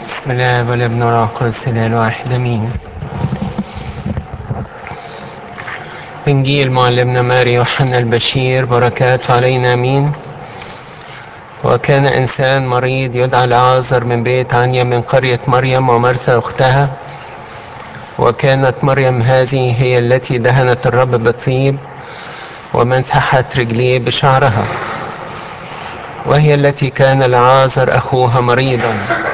بسم الله والابن والروح القدس الاله الواحد امين انجيل معلمنا ماري يوحنا البشير بركات علينا امين وكان انسان مريض يدعى العازر من بيت عنيا من قريه مريم ومرثى اختها وكانت مريم هذه هي التي دهنت الرب بالطيب ومسحت رجليه بشعرها وهي التي كان العازر اخوها مريضا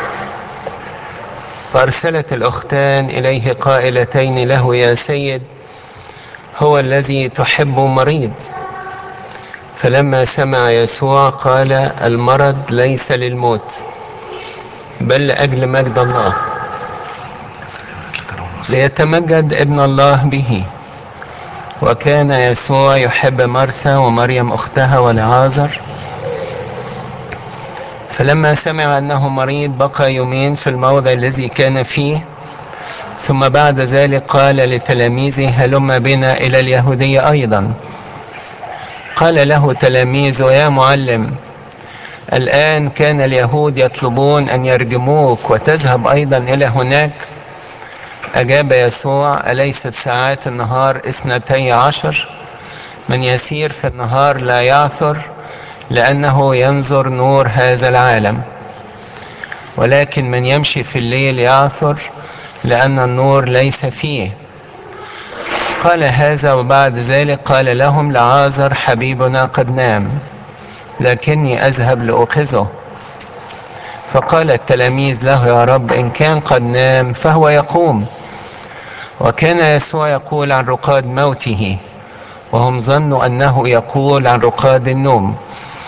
فارسلت الاختان اليه قائلتين له يا سيد هو الذي تحب مريض فلما سمع يسوع قال المرض ليس للموت بل لاجل مجد الله ليتمجد ابن الله به وكان يسوع يحب مرثا ومريم اختها ولعازر فلما سمع انه مريض بقى يومين في الموضع الذي كان فيه ثم بعد ذلك قال لتلاميذه هلم بنا الى اليهوديه ايضا قال له تلاميذه يا معلم الان كان اليهود يطلبون ان يرجموك وتذهب ايضا الى هناك اجاب يسوع اليست ساعات النهار اثنتي عشر من يسير في النهار لا يعثر لانه ينظر نور هذا العالم ولكن من يمشي في الليل يعثر لان النور ليس فيه قال هذا وبعد ذلك قال لهم لعازر حبيبنا قد نام لكني اذهب لاوقظه فقال التلاميذ له يا رب ان كان قد نام فهو يقوم وكان يسوع يقول عن رقاد موته وهم ظنوا انه يقول عن رقاد النوم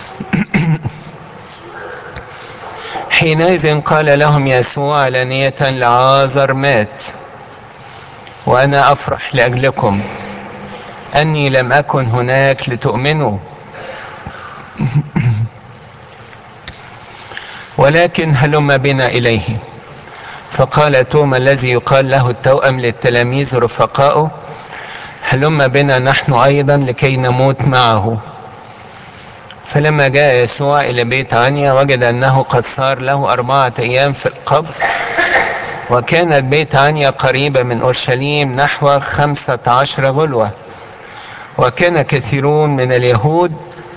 حينئذ قال لهم يسوع علانية لعازر مات وأنا أفرح لأجلكم أني لم أكن هناك لتؤمنوا ولكن هلم بنا إليه فقال توما الذي يقال له التوأم للتلاميذ رفقائه هلم بنا نحن أيضا لكي نموت معه فلما جاء يسوع إلى بيت عنيا وجد أنه قد صار له أربعة أيام في القبر وكانت بيت عنيا قريبة من أورشليم نحو خمسة عشر غلوة وكان كثيرون من اليهود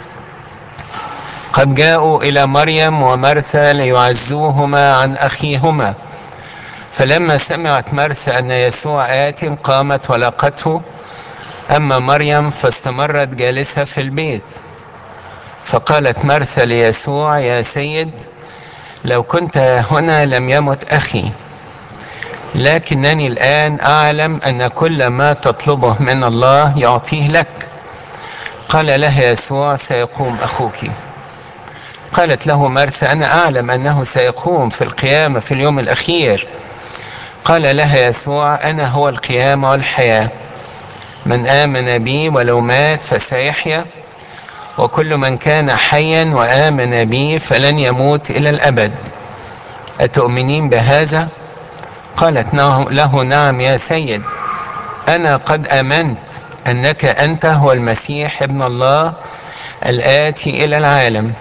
قد جاءوا إلى مريم ومرثى ليعزوهما عن أخيهما فلما سمعت مرثى أن يسوع آت قامت ولقته أما مريم فاستمرت جالسة في البيت فقالت مرثى ليسوع يا سيد لو كنت هنا لم يمت اخي لكنني الان اعلم ان كل ما تطلبه من الله يعطيه لك قال لها يسوع سيقوم اخوك قالت له مرثى انا اعلم انه سيقوم في القيامه في اليوم الاخير قال لها يسوع انا هو القيامه والحياه من امن بي ولو مات فسيحيا وكل من كان حيا وآمن بي فلن يموت إلى الأبد أتؤمنين بهذا؟ قالت له نعم يا سيد أنا قد آمنت أنك أنت هو المسيح ابن الله الآتي إلى العالم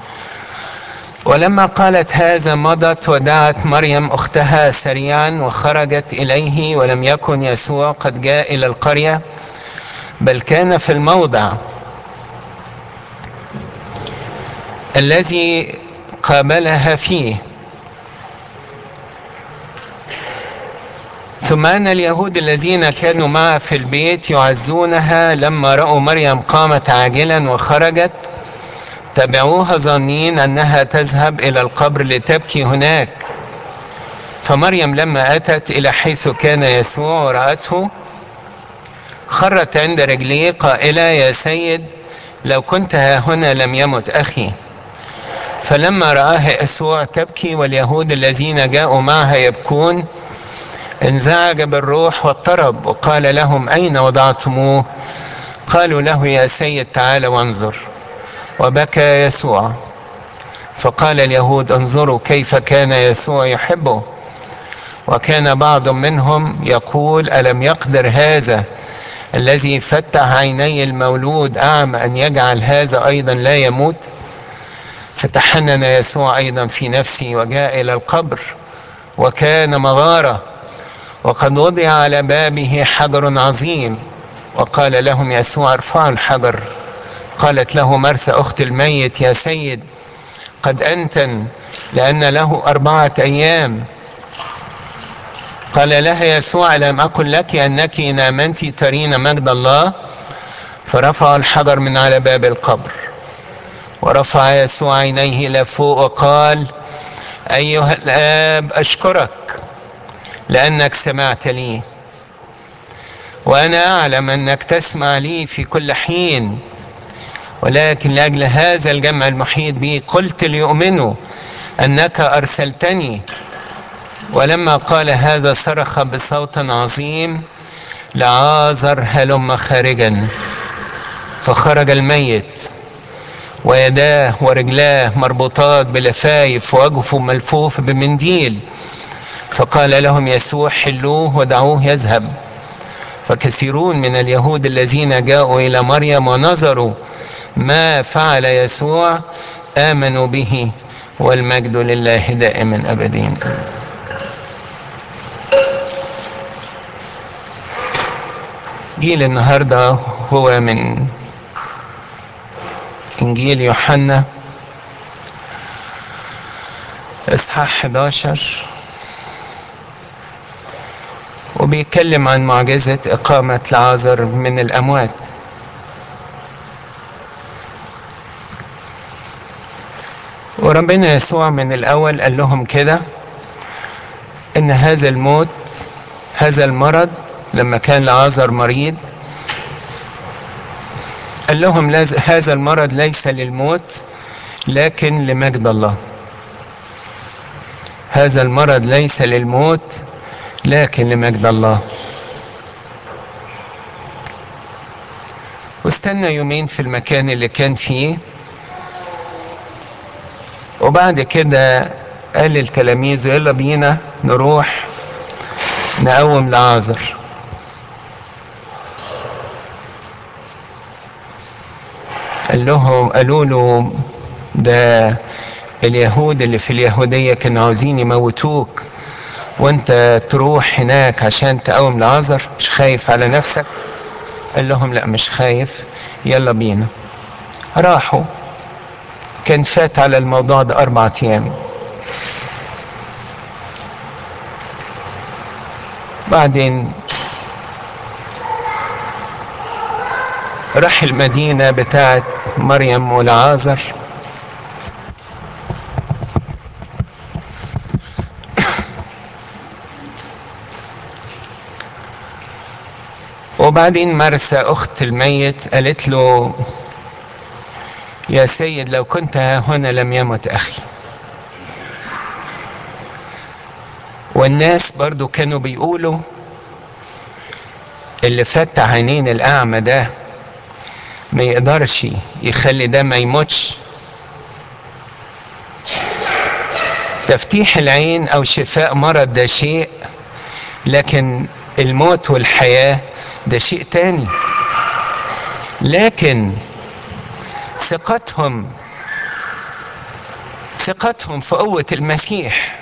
ولما قالت هذا مضت ودعت مريم أختها سريعا وخرجت إليه ولم يكن يسوع قد جاء إلى القرية بل كان في الموضع الذي قابلها فيه ثم ان اليهود الذين كانوا معها في البيت يعزونها لما راوا مريم قامت عاجلا وخرجت تبعوها ظانين انها تذهب الى القبر لتبكي هناك فمريم لما اتت الى حيث كان يسوع ورأته خرت عند رجليه قائله يا سيد لو كنت ها هنا لم يمت اخي فلما رآها يسوع تبكي واليهود الذين جاءوا معها يبكون انزعج بالروح واضطرب وقال لهم أين وضعتموه قالوا له يا سيد تعال وانظر وبكى يسوع فقال اليهود انظروا كيف كان يسوع يحبه وكان بعض منهم يقول ألم يقدر هذا الذي فتح عيني المولود أعمى أن يجعل هذا أيضا لا يموت فتحنن يسوع أيضا في نفسه وجاء إلى القبر وكان مغارة وقد وضع على بابه حجر عظيم وقال لهم يسوع ارفعوا الحجر قالت له مرثى أخت الميت يا سيد قد أنتن لأن له أربعة أيام قال لها يسوع لم أقل لك أنك إن آمنت ترين مجد الله فرفع الحجر من على باب القبر ورفع يسوع عينيه إلى فوق وقال أيها الآب أشكرك لأنك سمعت لي وأنا أعلم أنك تسمع لي في كل حين ولكن لأجل هذا الجمع المحيط بي قلت ليؤمنوا أنك أرسلتني ولما قال هذا صرخ بصوت عظيم لعازر هلم خارجا فخرج الميت ويداه ورجلاه مربوطات بلفايف ووجهه ملفوف بمنديل فقال لهم يسوع حلوه ودعوه يذهب فكثيرون من اليهود الذين جاءوا إلى مريم ونظروا ما فعل يسوع آمنوا به والمجد لله دائما أبدين جيل النهاردة هو من إنجيل يوحنا إصحاح 11 وبيتكلم عن معجزة إقامة لعازر من الأموات وربنا يسوع من الأول قال لهم كده إن هذا الموت هذا المرض لما كان لعازر مريض قال لهم هذا المرض ليس للموت لكن لمجد الله هذا المرض ليس للموت لكن لمجد الله واستنى يومين في المكان اللي كان فيه وبعد كده قال للتلاميذ يلا بينا نروح نقوم لعازر قال لهم قالوا له ده اليهود اللي في اليهودية كانوا عاوزين يموتوك وانت تروح هناك عشان تقوم لعازر مش خايف على نفسك قال لهم لا مش خايف يلا بينا راحوا كان فات على الموضوع ده أربعة أيام بعدين راح المدينة بتاعت مريم والعازر وبعدين مرثى أخت الميت قالت له يا سيد لو كنت ها هنا لم يمت أخي والناس برضو كانوا بيقولوا اللي فتح عينين الأعمى ده ما يقدرش يخلي ده ما يموتش تفتيح العين أو شفاء مرض ده شيء لكن الموت والحياة ده شيء تاني لكن ثقتهم ثقتهم في قوة المسيح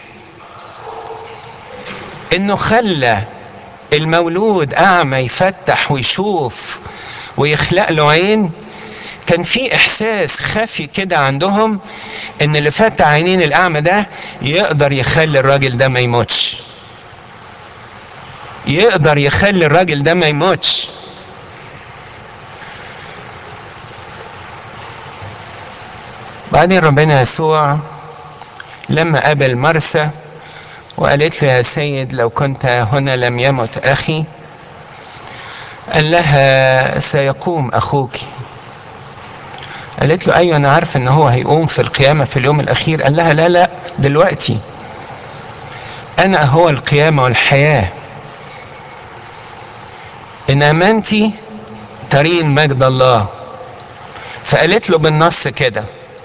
انه خلى المولود اعمى يفتح ويشوف ويخلق له عين كان في احساس خفي كده عندهم ان اللي فتح عينين الاعمى ده يقدر يخلي الراجل ده ما يموتش يقدر يخلي الراجل ده ما يموتش بعدين ربنا يسوع لما قابل مرثى وقالت له يا سيد لو كنت هنا لم يمت أخي قال لها سيقوم أخوك قالت له أيوة أنا عارفة إن هو هيقوم في القيامة في اليوم الأخير قال لها لا لا دلوقتي أنا هو القيامة والحياة إن آمنتي ترين مجد الله فقالت له بالنص كده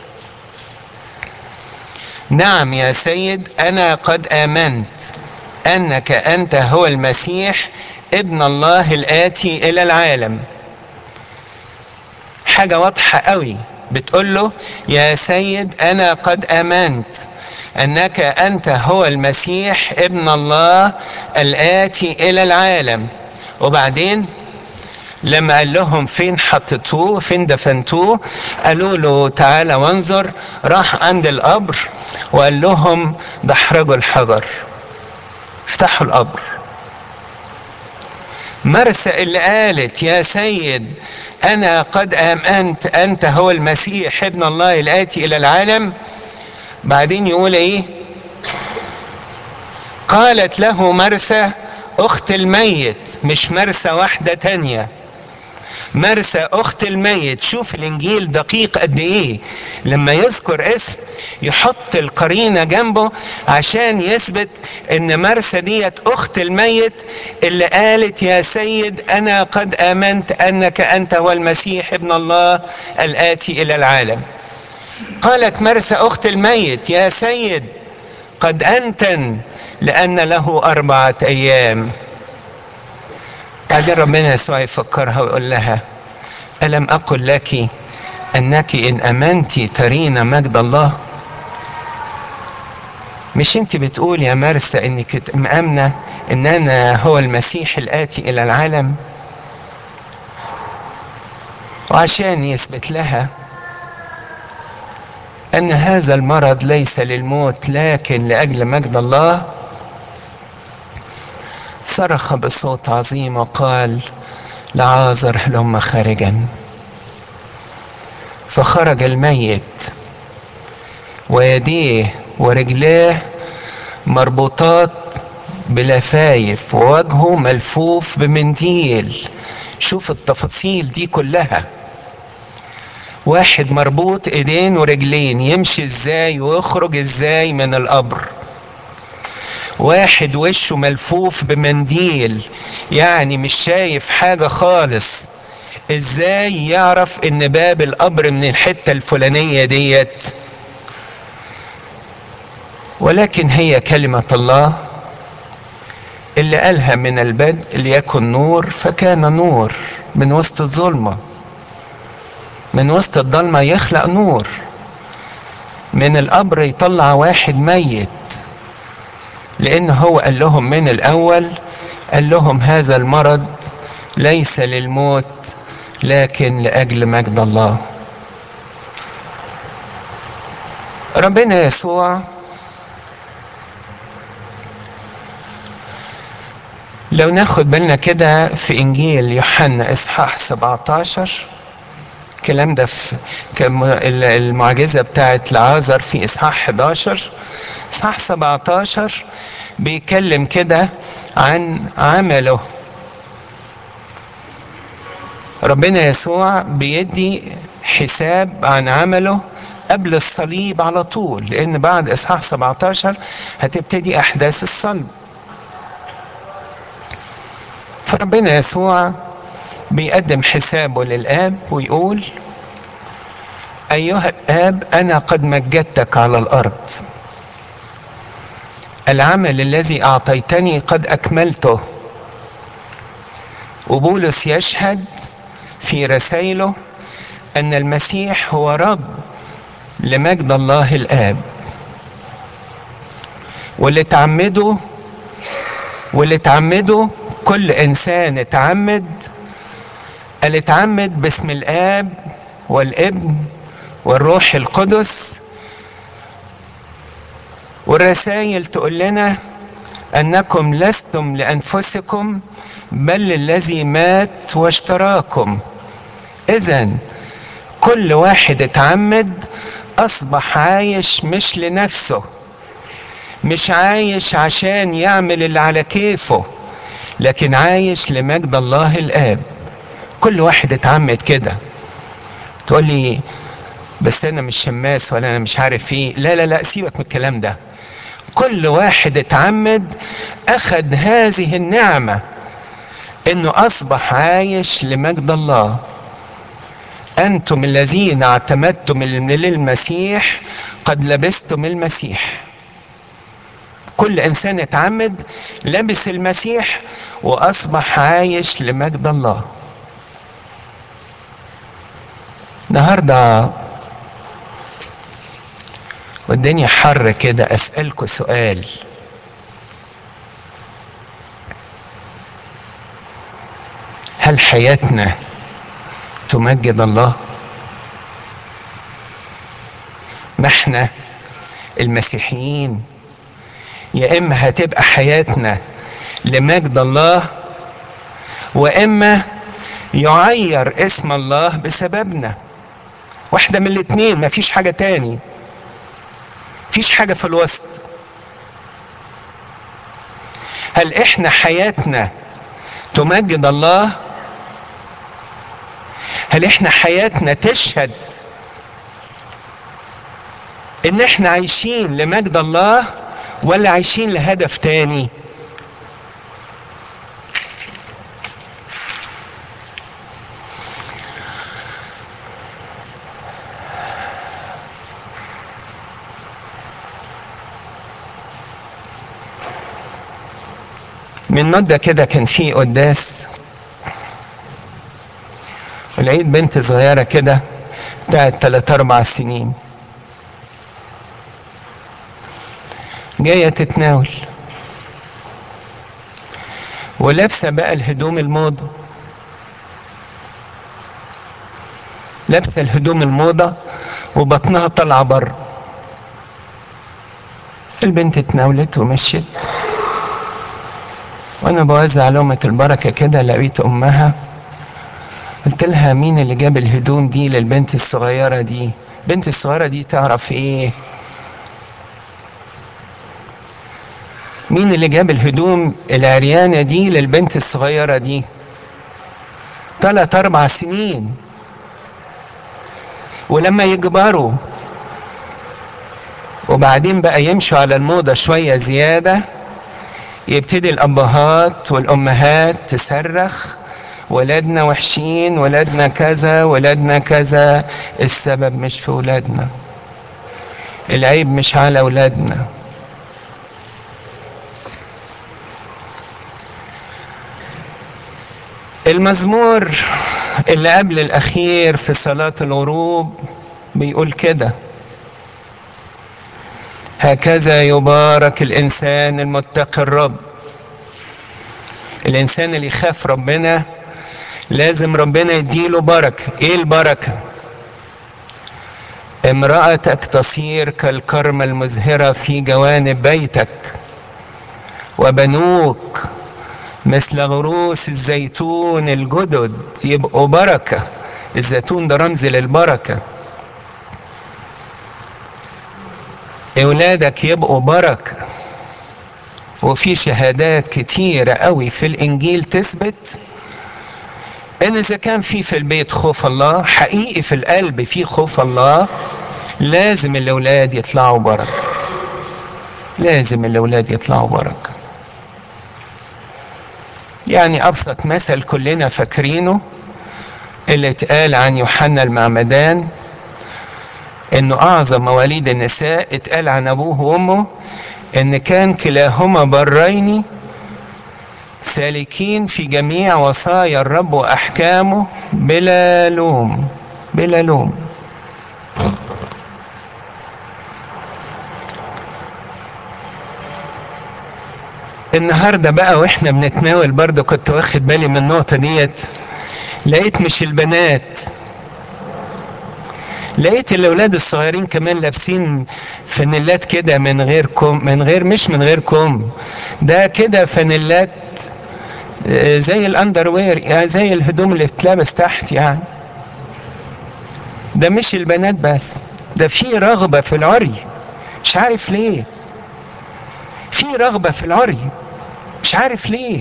نعم يا سيد انا قد امنت انك انت هو المسيح ابن الله الاتي الى العالم حاجة واضحة قوي بتقول له يا سيد انا قد امنت انك انت هو المسيح ابن الله الاتي الى العالم وبعدين لما قال لهم فين حطيتوه فين دفنتوه قالوا له تعالى وانظر راح عند القبر وقال لهم دحرجوا الحجر افتحوا القبر مرثى اللي قالت يا سيد انا قد امنت انت هو المسيح ابن الله الاتي الى العالم بعدين يقول ايه قالت له مرثى اخت الميت مش مرثى واحده تانيه مرثى اخت الميت شوف الانجيل دقيق قد ايه لما يذكر اسم يحط القرينه جنبه عشان يثبت ان مرثى ديت اخت الميت اللي قالت يا سيد انا قد امنت انك انت هو المسيح ابن الله الاتي الى العالم قالت مرثى اخت الميت يا سيد قد انتن لان له اربعه ايام بعدين ربنا يسوع يفكرها ويقول لها ألم أقل لك أنك إن أمنت ترين مجد الله مش انت بتقول يا مرثى انك مأمنة ان انا هو المسيح الآتي الى العالم وعشان يثبت لها ان هذا المرض ليس للموت لكن لاجل مجد الله صرخ بصوت عظيم وقال لعازر هلم خارجا فخرج الميت ويديه ورجلاه مربوطات بلفايف ووجهه ملفوف بمنديل شوف التفاصيل دي كلها واحد مربوط ايدين ورجلين يمشي ازاي ويخرج ازاي من القبر واحد وشه ملفوف بمنديل يعني مش شايف حاجة خالص ازاي يعرف ان باب القبر من الحتة الفلانية ديت ولكن هي كلمة الله اللي قالها من البدء ليكن نور فكان نور من وسط الظلمة من وسط الضلمة يخلق نور من القبر يطلع واحد ميت لان هو قال لهم من الاول قال لهم هذا المرض ليس للموت لكن لاجل مجد الله ربنا يسوع لو ناخد بالنا كده في انجيل يوحنا اصحاح 17 الكلام ده في المعجزه بتاعت لعازر في اصحاح 11 اصحاح 17 بيتكلم كده عن عمله ربنا يسوع بيدي حساب عن عمله قبل الصليب على طول لان بعد اصحاح 17 هتبتدي احداث الصلب فربنا يسوع بيقدم حسابه للاب ويقول ايها الاب انا قد مجدتك على الارض العمل الذي اعطيتني قد اكملته وبولس يشهد في رسائله ان المسيح هو رب لمجد الله الاب واللي تعمده واللي تعمده كل انسان اتعمد اللي اتعمد باسم الاب والابن والروح القدس والرسائل تقول لنا انكم لستم لانفسكم بل الذي مات واشتراكم اذا كل واحد اتعمد اصبح عايش مش لنفسه مش عايش عشان يعمل اللي على كيفه لكن عايش لمجد الله الاب كل واحد اتعمد كده تقول لي بس انا مش شماس ولا انا مش عارف ايه لا لا لا سيبك من الكلام ده كل واحد اتعمد اخذ هذه النعمه انه اصبح عايش لمجد الله انتم الذين اعتمدتم للمسيح قد لبستم المسيح كل انسان اتعمد لبس المسيح واصبح عايش لمجد الله النهارده والدنيا حر كده اسألكوا سؤال هل حياتنا تمجد الله ما احنا المسيحيين يا اما هتبقى حياتنا لمجد الله واما يعير اسم الله بسببنا واحدة من الاتنين مفيش حاجة تاني مفيش حاجة في الوسط هل احنا حياتنا تمجد الله هل احنا حياتنا تشهد ان احنا عايشين لمجد الله ولا عايشين لهدف تاني من مدة كده كان في قداس ولقيت بنت صغيرة كده بتاعت تلات أربع سنين جاية تتناول ولابسة بقى الهدوم الموضة لابسة الهدوم الموضة وبطنها طالعة بره البنت اتناولت ومشيت وانا بوزع لقمة البركة كده لقيت امها قلت لها مين اللي جاب الهدوم دي للبنت الصغيرة دي البنت الصغيرة دي تعرف ايه مين اللي جاب الهدوم العريانة دي للبنت الصغيرة دي تلات اربع سنين ولما يكبروا وبعدين بقى يمشوا على الموضة شوية زيادة يبتدي الأبهات والأمهات تصرخ ولادنا وحشين ولادنا كذا ولادنا كذا السبب مش في ولادنا العيب مش على ولادنا المزمور اللي قبل الأخير في صلاة الغروب بيقول كده هكذا يبارك الإنسان المتقي الرب الإنسان اللي يخاف ربنا لازم ربنا يديله بركة إيه البركة امرأتك تصير كالكرمة المزهرة في جوانب بيتك وبنوك مثل غروس الزيتون الجدد يبقوا بركة الزيتون ده رمز للبركة اولادك يبقوا بركة وفي شهادات كتيرة قوي في الانجيل تثبت ان اذا كان في في البيت خوف الله حقيقي في القلب في خوف الله لازم الاولاد يطلعوا بركة لازم الاولاد يطلعوا بركة يعني ابسط مثل كلنا فاكرينه اللي اتقال عن يوحنا المعمدان انه اعظم مواليد النساء اتقال عن ابوه وامه ان كان كلاهما برين سالكين في جميع وصايا الرب واحكامه بلا لوم بلا لوم النهارده بقى واحنا بنتناول برضه كنت واخد بالي من النقطه ديت لقيت مش البنات لقيت الاولاد الصغيرين كمان لابسين فانيلات كده من غير كم من غير مش من غير كم ده كده فانيلات زي الاندر وير يعني زي الهدوم اللي بتلبس تحت يعني ده مش البنات بس ده في رغبة في العري مش عارف ليه في رغبة في العري مش عارف ليه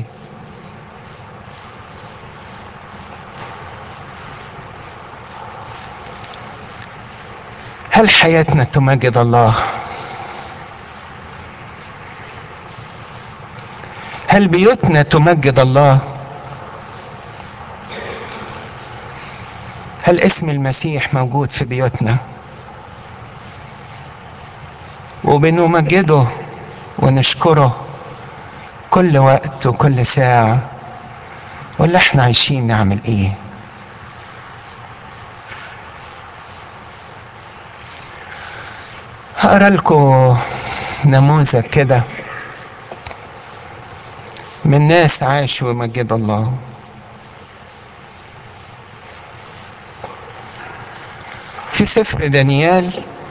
هل حياتنا تمجد الله هل بيوتنا تمجد الله هل اسم المسيح موجود في بيوتنا وبنمجده ونشكره كل وقت وكل ساعة ولا احنا عايشين نعمل ايه هقرا لكم نموذج كده من ناس عاشوا ومجد الله في سفر دانيال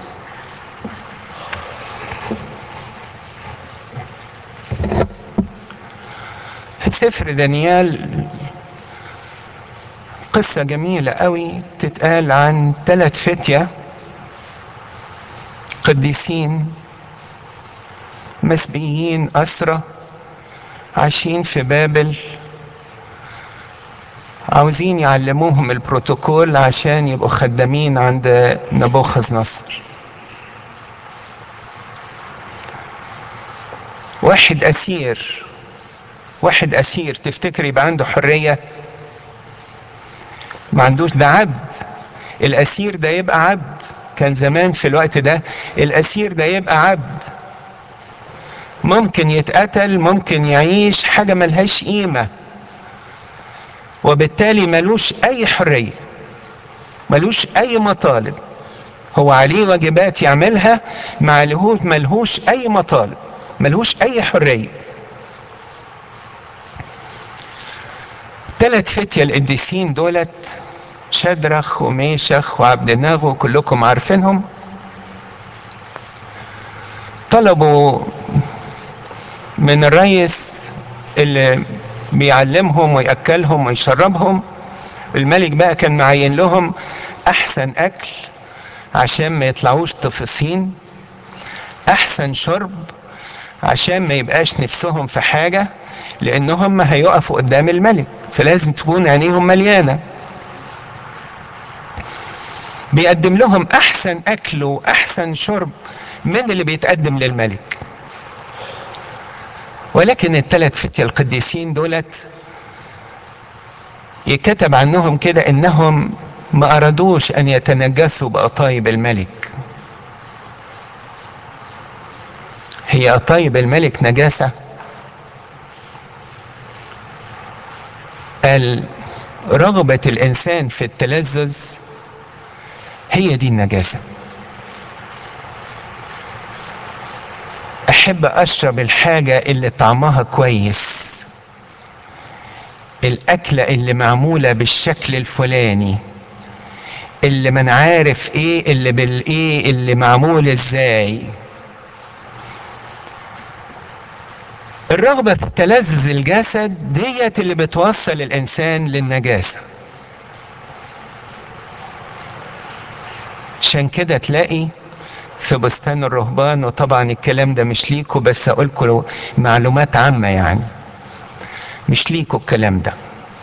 في سفر دانيال قصة جميلة قوي تتقال عن ثلاث فتية قديسين مسبيين أسرة عايشين في بابل عاوزين يعلموهم البروتوكول عشان يبقوا خدامين عند نبوخذ نصر واحد أسير واحد أسير تفتكر يبقى عنده حرية ما عندوش ده عبد الأسير ده يبقى عبد كان زمان في الوقت ده الأسير ده يبقى عبد ممكن يتقتل ممكن يعيش حاجة ملهاش قيمة وبالتالي ملوش أي حرية ملوش أي مطالب هو عليه واجبات يعملها مع ملهوش أي مطالب ملهوش أي حرية ثلاث فتية القديسين دولت شدرخ وميشخ وعبد الناغو كلكم عارفينهم طلبوا من الرئيس اللي بيعلمهم ويأكلهم ويشربهم الملك بقى كان معين لهم أحسن أكل عشان ما يطلعوش طفصين أحسن شرب عشان ما يبقاش نفسهم في حاجة لأن هم هيقفوا قدام الملك فلازم تكون عينيهم مليانة بيقدم لهم أحسن أكل وأحسن شرب من اللي بيتقدم للملك ولكن الثلاث فتية القديسين دولت يكتب عنهم كده انهم ما ارادوش ان يتنجسوا بقطايب الملك هي قطايب الملك نجاسة قال رغبة الانسان في التلذذ هي دي النجاسة احب اشرب الحاجة اللي طعمها كويس الاكلة اللي معمولة بالشكل الفلاني اللي من عارف ايه اللي بالايه اللي معمول ازاي الرغبة في تلذذ الجسد ديت اللي بتوصل الانسان للنجاسة عشان كده تلاقي في بستان الرهبان وطبعا الكلام ده مش ليكوا بس اقولكوا معلومات عامة يعني مش ليكوا الكلام ده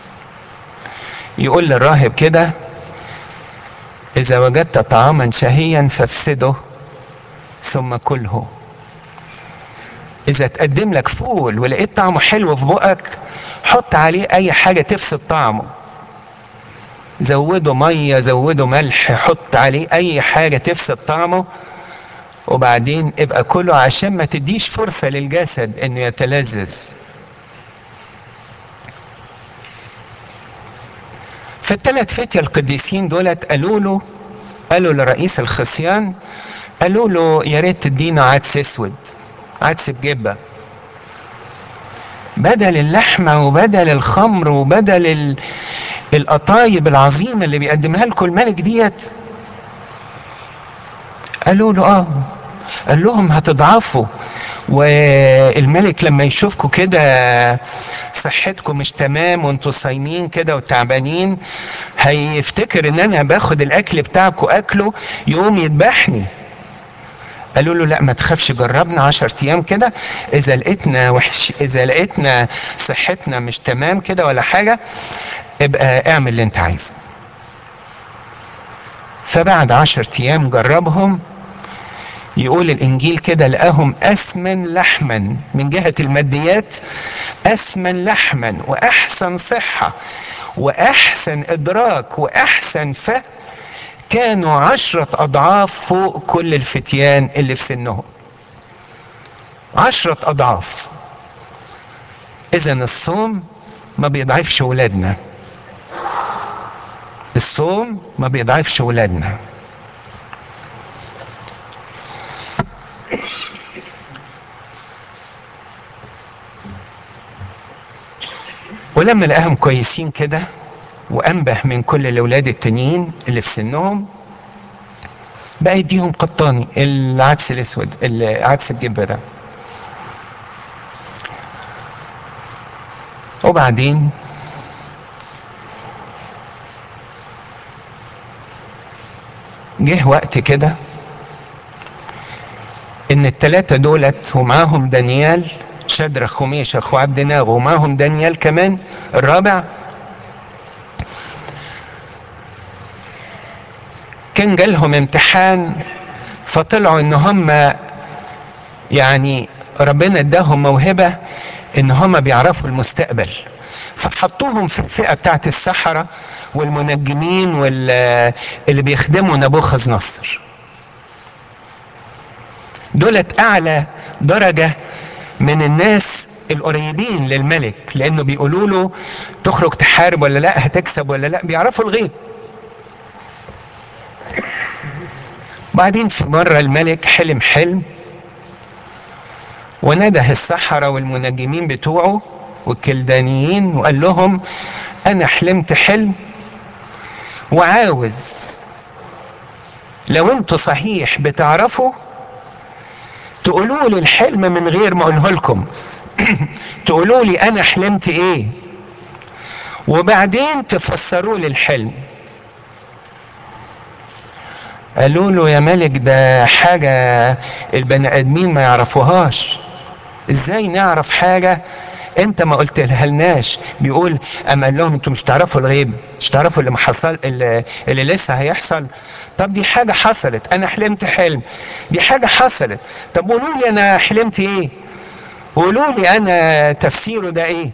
يقول للراهب كده اذا وجدت طعاما شهيا فافسده ثم كله اذا تقدم لك فول ولقيت طعمه حلو في بقك حط عليه اي حاجة تفسد طعمه زوده مية زوده ملح حط عليه اي حاجة تفسد طعمه وبعدين ابقى كله عشان ما تديش فرصة للجسد انه يتلذذ فالثلاث فتية القديسين دولت قالوا له قالوا لرئيس الخصيان قالوا له يا ريت تدينا عدس اسود عدس بجبة بدل اللحمة وبدل الخمر وبدل ال... القطايب العظيمة اللي بيقدمها لكم الملك ديت قالوا له اه قال لهم هتضعفوا والملك لما يشوفكم كده صحتكم مش تمام وانتوا صايمين كده وتعبانين هيفتكر ان انا باخد الاكل بتاعكم اكله يقوم يذبحني قالوا له لا ما تخافش جربنا عشر ايام كده اذا لقيتنا وحش اذا لقيتنا صحتنا مش تمام كده ولا حاجه ابقى اعمل اللي انت عايزه فبعد عشر ايام جربهم يقول الانجيل كده لقاهم اسمن لحما من جهه الماديات اسمن لحما واحسن صحه واحسن ادراك واحسن فهم كانوا عشرة أضعاف فوق كل الفتيان اللي في سنهم عشرة أضعاف إذا الصوم ما بيضعفش ولادنا الصوم ما بيضعفش ولادنا ولما لقاهم كويسين كده وانبه من كل الاولاد التانيين اللي في سنهم بقى يديهم قطاني العدس الاسود العدس الجبه ده وبعدين جه وقت كده ان التلاتة دولت ومعاهم دانيال شدرخ وميشخ وعبد ناغ ومعاهم دانيال كمان الرابع كان جالهم امتحان فطلعوا ان هم يعني ربنا اداهم موهبة ان هم بيعرفوا المستقبل فحطوهم في الفئة بتاعت السحرة والمنجمين واللي بيخدموا نبوخذ نصر دولت اعلى درجة من الناس القريبين للملك لانه بيقولوا له تخرج تحارب ولا لا هتكسب ولا لا بيعرفوا الغيب بعدين في مرة الملك حلم حلم ونده السحرة والمنجمين بتوعه والكلدانيين وقال لهم انا حلمت حلم وعاوز لو انتوا صحيح بتعرفوا تقولوا لي الحلم من غير ما اقوله لكم تقولوا لي انا حلمت ايه وبعدين تفسروا لي الحلم قالوا له يا ملك ده حاجة البني ادمين ما يعرفوهاش ازاي نعرف حاجة انت ما قلت لناش بيقول اما قال لهم انتوا مش تعرفوا الغيب مش تعرفوا اللي ما حصل اللي, اللي لسه هيحصل طب دي حاجة حصلت انا حلمت حلم دي حاجة حصلت طب قولوا لي انا حلمت ايه قولوا لي انا تفسيره ده ايه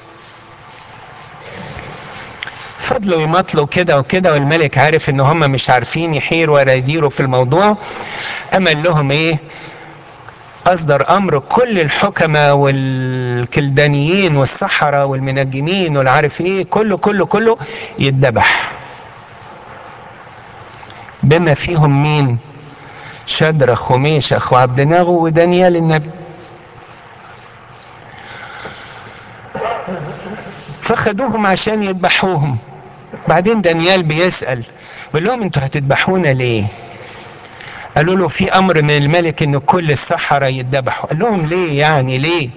فضلوا يمطلوا كده وكده والملك عارف ان هم مش عارفين يحيروا ولا يديروا في الموضوع اما قال لهم ايه اصدر امر كل الحكماء والكلدانيين والسحرة والمنجمين والعارف ايه كله كله كله يتذبح بما فيهم مين شدرخ وميشخ وعبد ناغو ودانيال النبي فخدوهم عشان يذبحوهم بعدين دانيال بيسأل بيقول لهم انتوا هتذبحونا ليه قالوا له في امر من الملك ان كل السحرة يتذبحوا قال لهم ليه يعني ليه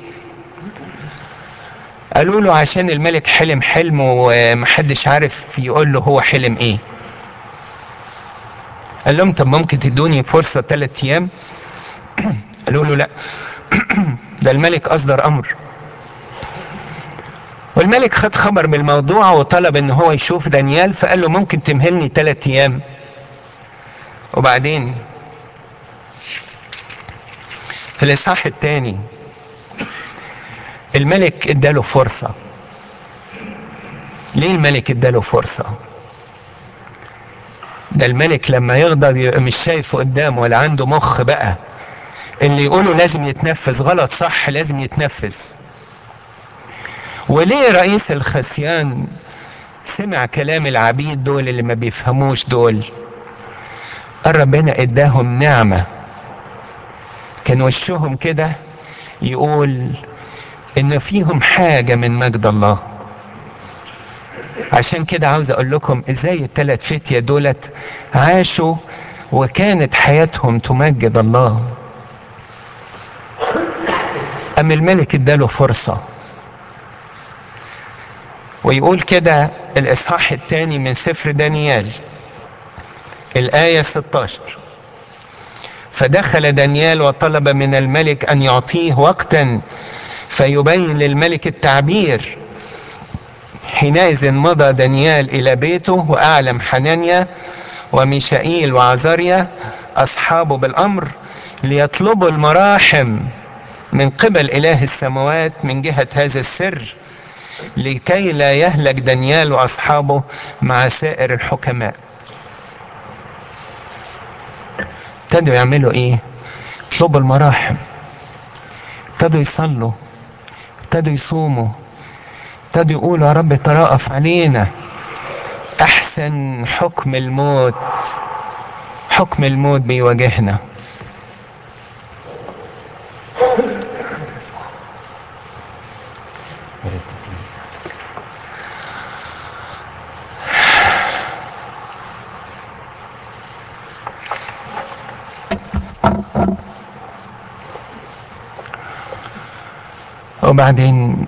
قالوا له عشان الملك حلم حلم ومحدش عارف يقول له هو حلم ايه قال لهم طب ممكن تدوني فرصة ثلاث ايام قالوا له لا ده الملك اصدر امر والملك خد خبر بالموضوع وطلب ان هو يشوف دانيال فقال له ممكن تمهلني ثلاث ايام وبعدين في الاصحاح الثاني الملك اداله فرصة ليه الملك اداله فرصة ده الملك لما يغضب يبقى مش شايفه قدامه ولا عنده مخ بقى اللي يقوله لازم يتنفذ غلط صح لازم يتنفذ وليه رئيس الخسيان سمع كلام العبيد دول اللي ما بيفهموش دول قال ربنا اداهم نعمة كان وشهم كده يقول ان فيهم حاجة من مجد الله عشان كده عاوز اقول لكم ازاي الثلاث فتية دولت عاشوا وكانت حياتهم تمجد الله ام الملك اداله فرصة ويقول كده الاصحاح الثاني من سفر دانيال الآية 16 فدخل دانيال وطلب من الملك أن يعطيه وقتا فيبين للملك التعبير حينئذ مضى دانيال إلى بيته وأعلم حنانيا وميشائيل وعزاريا أصحابه بالأمر ليطلبوا المراحم من قبل إله السماوات من جهة هذا السر لكي لا يهلك دانيال وأصحابه مع سائر الحكماء ابتدوا يعملوا ايه يطلبوا المراحم ابتدوا يصلوا ابتدوا يصوموا ابتدوا يقولوا يا رب ترأف علينا احسن حكم الموت حكم الموت بيواجهنا وبعدين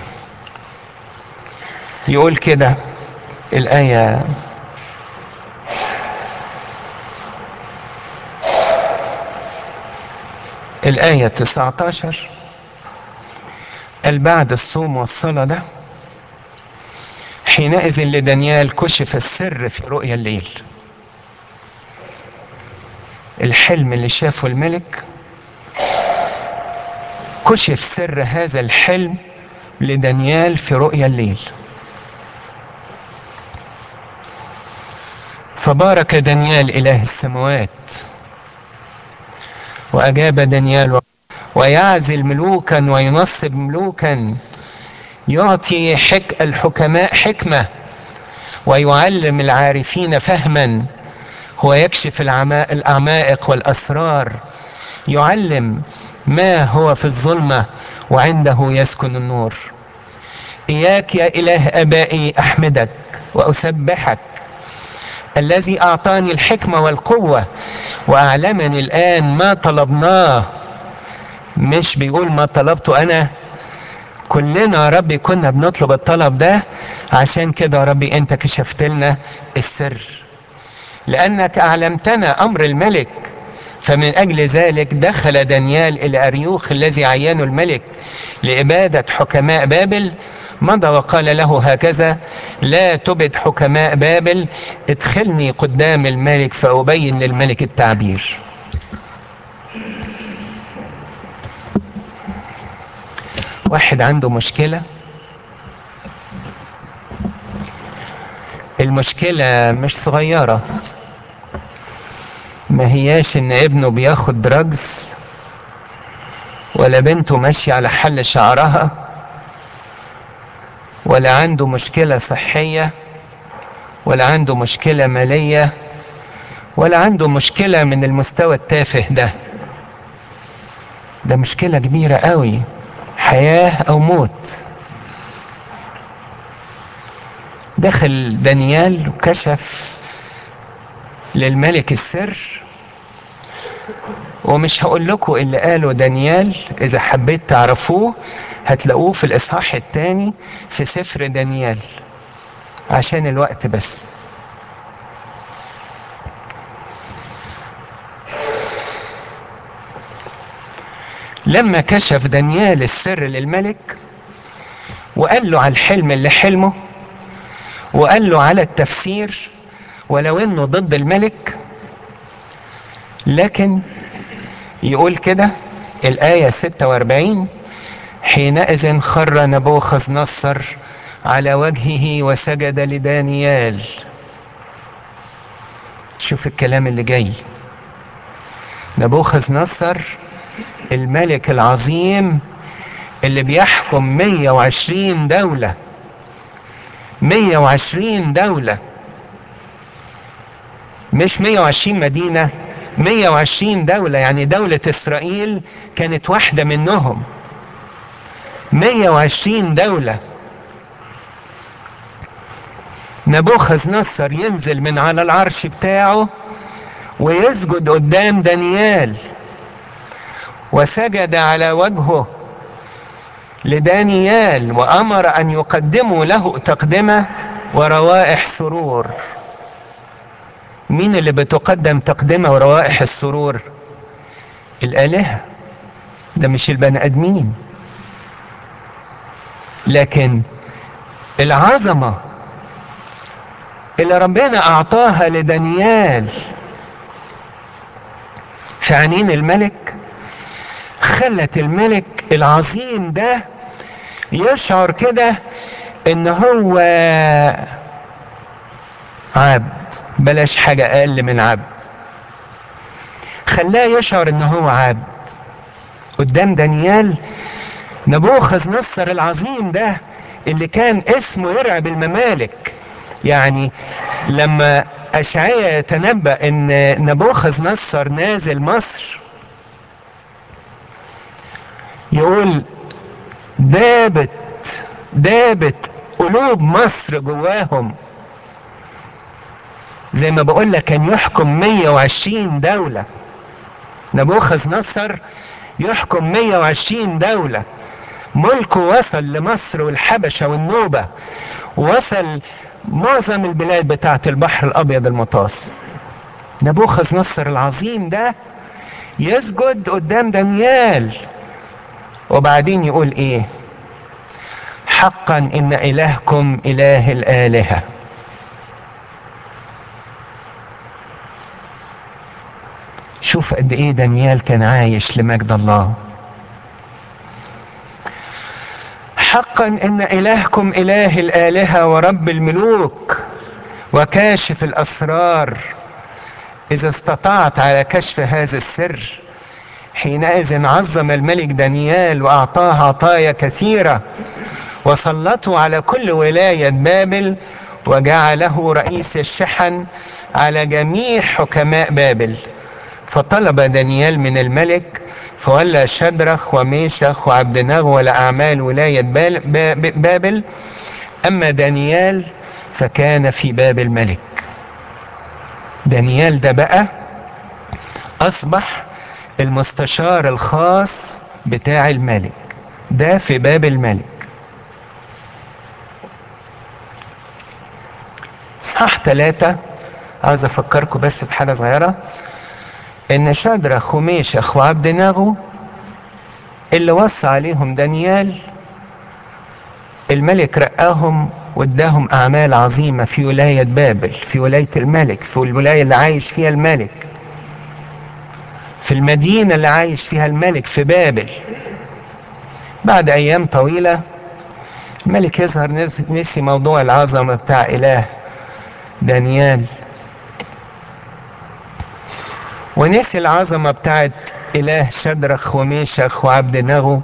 يقول كده الآية الآية 19 قال بعد الصوم والصلاة ده حينئذ لدانيال كشف السر في رؤيا الليل الحلم اللي شافه الملك كشف سر هذا الحلم لدانيال في رؤيا الليل فبارك دانيال إله السماوات وأجاب دانيال ويعزل ملوكا وينصب ملوكا يعطي حك الحكماء حكمة ويعلم العارفين فهما هو يكشف الأعمائق والأسرار يعلم ما هو في الظلمة وعنده يسكن النور إياك يا إله أبائي أحمدك وأسبحك الذي أعطاني الحكمة والقوة وأعلمني الآن ما طلبناه مش بيقول ما طلبته أنا كلنا يا ربي كنا بنطلب الطلب ده عشان كده يا ربي أنت كشفت لنا السر لأنك أعلمتنا أمر الملك فمن أجل ذلك دخل دانيال إلى أريوخ الذي عينه الملك لإبادة حكماء بابل مضى وقال له هكذا لا تبد حكماء بابل ادخلني قدام الملك فأبين للملك التعبير واحد عنده مشكلة المشكلة مش صغيرة ما هياش ان ابنه بياخد دراجز ولا بنته ماشية على حل شعرها ولا عنده مشكلة صحية ولا عنده مشكلة مالية ولا عنده مشكلة من المستوى التافه ده ده مشكلة كبيرة قوي حياة أو موت دخل دانيال وكشف للملك السر ومش هقول لكم اللي قاله دانيال إذا حبيت تعرفوه هتلاقوه في الإصحاح الثاني في سفر دانيال عشان الوقت بس لما كشف دانيال السر للملك وقال له على الحلم اللي حلمه وقال له على التفسير ولو انه ضد الملك لكن يقول كده الآية 46 حينئذ خر نبوخذ نصر على وجهه وسجد لدانيال شوف الكلام اللي جاي نبوخذ نصر الملك العظيم اللي بيحكم 120 دولة 120 دولة مش 120 مدينة 120 دولة يعني دولة إسرائيل كانت واحدة منهم 120 دولة نبوخذ نصر ينزل من على العرش بتاعه ويسجد قدام دانيال وسجد على وجهه لدانيال وامر ان يقدموا له تقدمه وروائح سرور مين اللي بتقدم تقدمه وروائح السرور الالهه ده مش البني ادمين لكن العظمه اللي ربنا اعطاها لدانيال في عينين الملك خلت الملك العظيم ده يشعر كده ان هو عبد بلاش حاجة اقل من عبد خلاه يشعر ان هو عبد قدام دانيال نبوخذ نصر العظيم ده اللي كان اسمه يرعب الممالك يعني لما اشعيا يتنبأ ان نبوخذ نصر نازل مصر يقول دابت دابت قلوب مصر جواهم زي ما بقول لك كان يحكم 120 دولة نبوخذ نصر يحكم 120 دولة ملكه وصل لمصر والحبشة والنوبة وصل معظم البلاد بتاعة البحر الأبيض المتوسط نبوخذ نصر العظيم ده يسجد قدام دانيال وبعدين يقول ايه حقا ان الهكم اله الالهه شوف قد ايه دانيال كان عايش لمجد الله حقا ان الهكم اله الالهه ورب الملوك وكاشف الاسرار اذا استطعت على كشف هذا السر حينئذ عظم الملك دانيال واعطاه عطايا كثيره وسلطه على كل ولايه بابل وجعله رئيس الشحن على جميع حكماء بابل فطلب دانيال من الملك فولى شدرخ وميشخ وعبد نغو لأعمال ولاية بابل أما دانيال فكان في باب الملك دانيال ده بقى أصبح المستشار الخاص بتاع الملك ده في باب الملك صح ثلاثة عاوز أفكركم بس بحاجة صغيرة ان شدرخ وميشخ وعبد ناغو اللي وصى عليهم دانيال الملك رقاهم واداهم اعمال عظيمة في ولاية بابل في ولاية الملك في الولاية اللي عايش فيها الملك في المدينة اللي عايش فيها الملك في بابل بعد ايام طويلة الملك يظهر نسي موضوع العظمة بتاع اله دانيال ونسي العظمة بتاعت إله شدرخ وميشخ وعبد نغو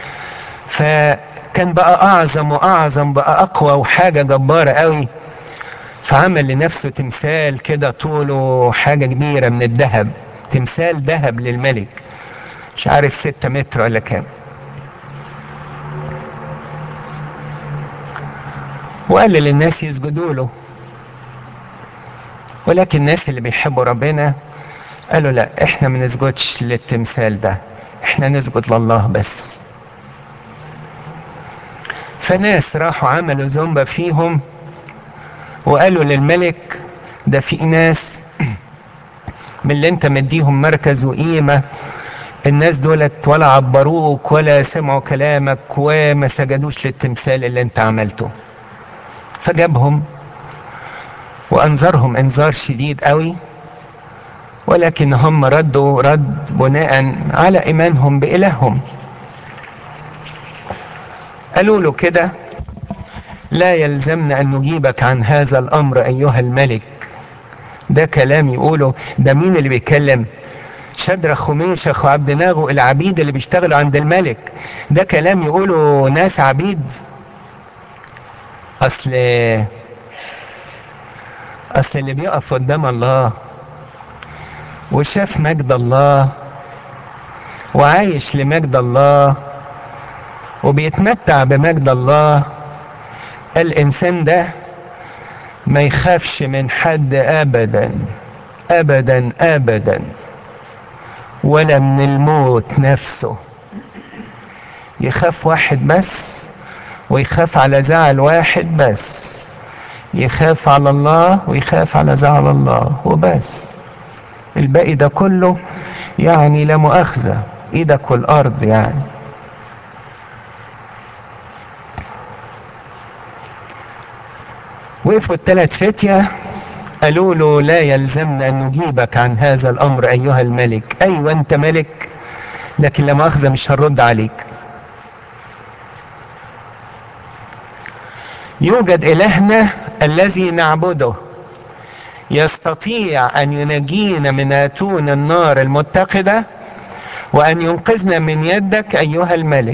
فكان بقى أعظم وأعظم بقى أقوى وحاجة جبارة قوي فعمل لنفسه تمثال كده طوله حاجة كبيرة من الذهب تمثال ذهب للملك مش عارف ستة متر ولا كام وقال للناس يسجدوا له ولكن الناس اللي بيحبوا ربنا قالوا لا احنا ما نسجدش للتمثال ده احنا نسجد لله بس فناس راحوا عملوا زومبا فيهم وقالوا للملك ده في ناس من اللي انت مديهم مركز وقيمة الناس دولت ولا عبروك ولا سمعوا كلامك وما سجدوش للتمثال اللي انت عملته فجابهم وانذرهم انذار شديد قوي ولكن هم ردوا رد بناء على ايمانهم بالههم قالوا له كده لا يلزمنا ان نجيبك عن هذا الامر ايها الملك ده كلام يقوله ده مين اللي بيتكلم شدرخ وميشخ وعبد ناغو العبيد اللي بيشتغلوا عند الملك ده كلام يقوله ناس عبيد اصل اصل اللي بيقف قدام الله وشاف مجد الله وعايش لمجد الله وبيتمتع بمجد الله الانسان ده ما يخافش من حد ابدا ابدا ابدا ولا من الموت نفسه يخاف واحد بس ويخاف على زعل واحد بس يخاف على الله ويخاف على زعل الله وبس الباقي ده كله يعني لا مؤاخذة ايدك والارض يعني وقفوا الثلاث فتية قالوا له لا يلزمنا ان نجيبك عن هذا الامر ايها الملك ايوه انت ملك لكن لا مؤاخذة مش هنرد عليك يوجد الهنا الذي نعبده يستطيع ان ينجينا من اتون النار المتقده وان ينقذنا من يدك ايها الملك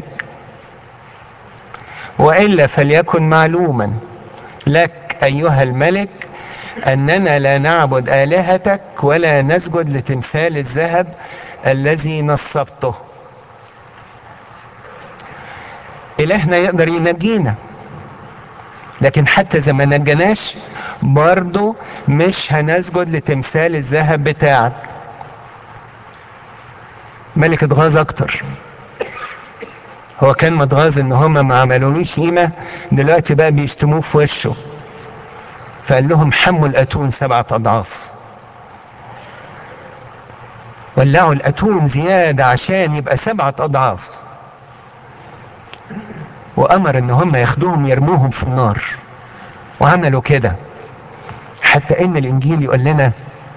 والا فليكن معلوما لك ايها الملك اننا لا نعبد الهتك ولا نسجد لتمثال الذهب الذي نصبته الهنا يقدر ينجينا لكن حتى اذا ما نجناش برضه مش هنسجد لتمثال الذهب بتاعك ملك اتغاظ اكتر هو كان متغاظ ان هم ما عملولوش قيمه دلوقتي بقى بيشتموه في وشه فقال لهم حموا الاتون سبعه اضعاف ولعوا الاتون زياده عشان يبقى سبعه اضعاف وامر ان هم ياخدوهم يرموهم في النار وعملوا كده حتى ان الانجيل يقول لنا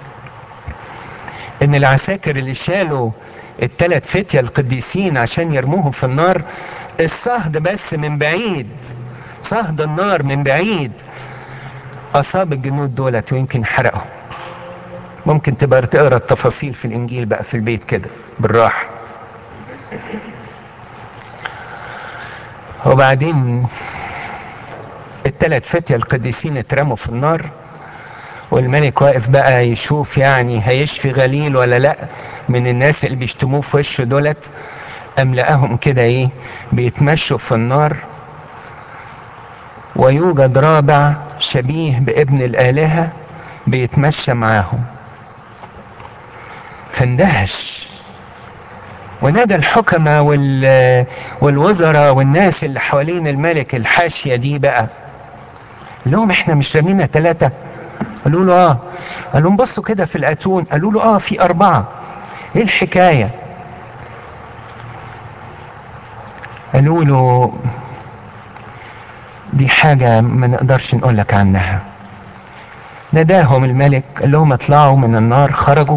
ان العساكر اللي شالوا الثلاث فتية القديسين عشان يرموهم في النار الصهد بس من بعيد صهد النار من بعيد اصاب الجنود دولت ويمكن حرقهم ممكن تبقى تقرا التفاصيل في الانجيل بقى في البيت كده بالراحه وبعدين الثلاث فتية القديسين اترموا في النار والملك واقف بقى يشوف يعني هيشفي غليل ولا لا من الناس اللي بيشتموه في وشه دولت أم لقاهم كده ايه بيتمشوا في النار ويوجد رابع شبيه بابن الآلهة بيتمشى معاهم فاندهش ونادى الحكمة وال والوزراء والناس اللي حوالين الملك الحاشية دي بقى قال لهم احنا مش رامينا ثلاثة قالوا له اه قال لهم بصوا كده في الاتون قالوا له اه في اربعة ايه الحكاية قالوا له دي حاجة ما نقدرش نقول لك عنها ناداهم الملك قال لهم اطلعوا من النار خرجوا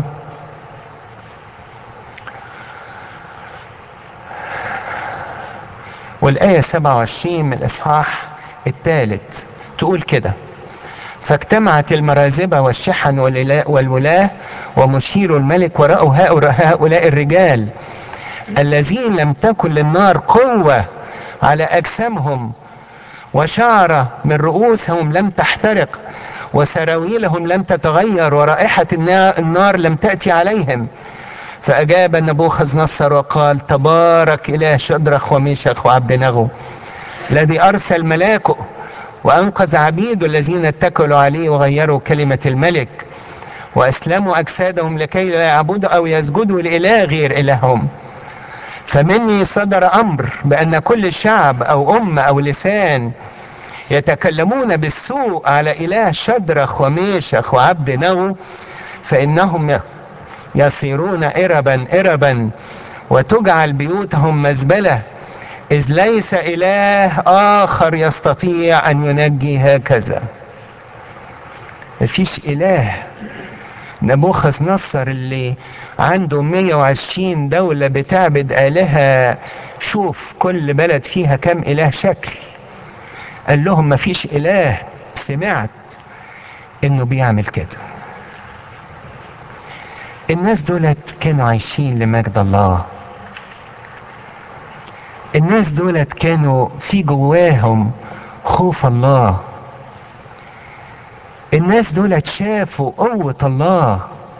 والآية 27 من الإصحاح الثالث تقول كده فاجتمعت المرازبة والشحن والولاة ومشير الملك ورأوا هؤلاء الرجال الذين لم تكن للنار قوة على أجسامهم وشعرة من رؤوسهم لم تحترق وسراويلهم لم تتغير ورائحة النار لم تأتي عليهم فأجاب نبوخذ نصر وقال تبارك إله شدرخ وميشخ وعبد نغو الذي أرسل ملاكه وأنقذ عبيده الذين اتكلوا عليه وغيروا كلمة الملك وأسلموا أجسادهم لكي لا يعبدوا أو يسجدوا لإله غير إلههم فمني صدر أمر بأن كل شعب أو أمة أو لسان يتكلمون بالسوء على إله شدرخ وميشخ وعبد نغو فإنهم يصيرون إربا إربا وتجعل بيوتهم مزبلة إذ ليس إله آخر يستطيع أن ينجي هكذا مفيش إله نبوخذ نصر اللي عنده 120 دولة بتعبد آلهة شوف كل بلد فيها كم إله شكل قال لهم مفيش إله سمعت إنه بيعمل كده الناس دولت كانوا عايشين لمجد الله الناس دولت كانوا في جواهم خوف الله الناس دولت شافوا قوة الله